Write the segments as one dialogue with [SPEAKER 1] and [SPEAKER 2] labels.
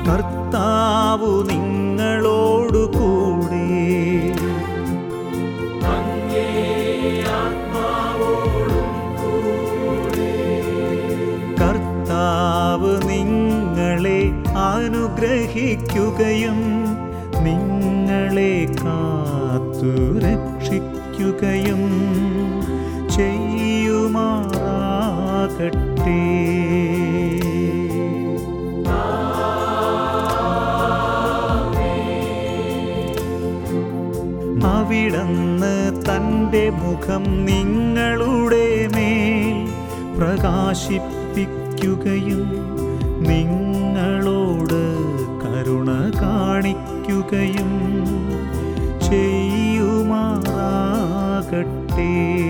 [SPEAKER 1] കർത്താവു നിങ്ങളോടു കൂടെ കർത്താവ് നിങ്ങളെ അനുഗ്രഹിക്കുകയും നിങ്ങളെ കാത്തു രക്ഷിക്കുകയും ചെയ്യുമാറാകട്ടെ അവിടന്ന് തൻ്റെ മുഖം നിങ്ങളുടെ മേൽ പ്രകാശിപ്പിക്കുകയും നിങ്ങളോട് കരുണ കാണിക്കുകയും ചെയ്യുമാറാകട്ടെ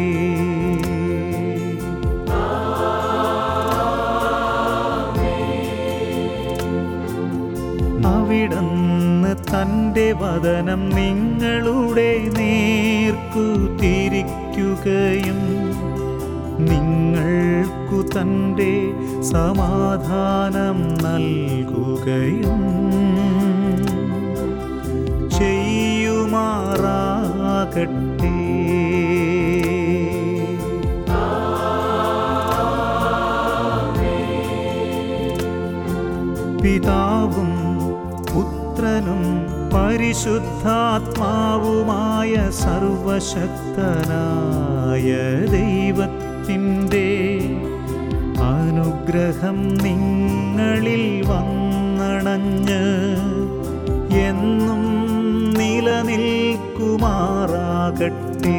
[SPEAKER 1] അവിടന്ന് തൻ്റെ വദനം നിങ്ങളുടെ നേർക്കു തിരിക്കുകയും നിങ്ങൾക്കു തൻ്റെ സമാധാനം നൽകുകയും ചെയ്യുമാറാകട്ടെ പിതാവും പുത്രനും പരിശുദ്ധാത്മാവുമായ സർവശക്തനായ ദൈവത്തിൻ്റെ അനുഗ്രഹം നിങ്ങളിൽ വന്നണഞ്ഞ് എന്നും നിലനിൽക്കുമാറാകട്ടെ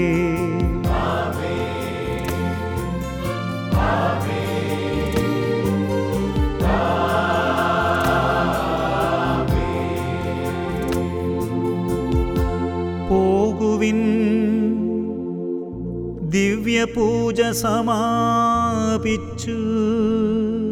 [SPEAKER 1] പോകുവിൻ ദിവ്യപൂജ സമാപിച്ചു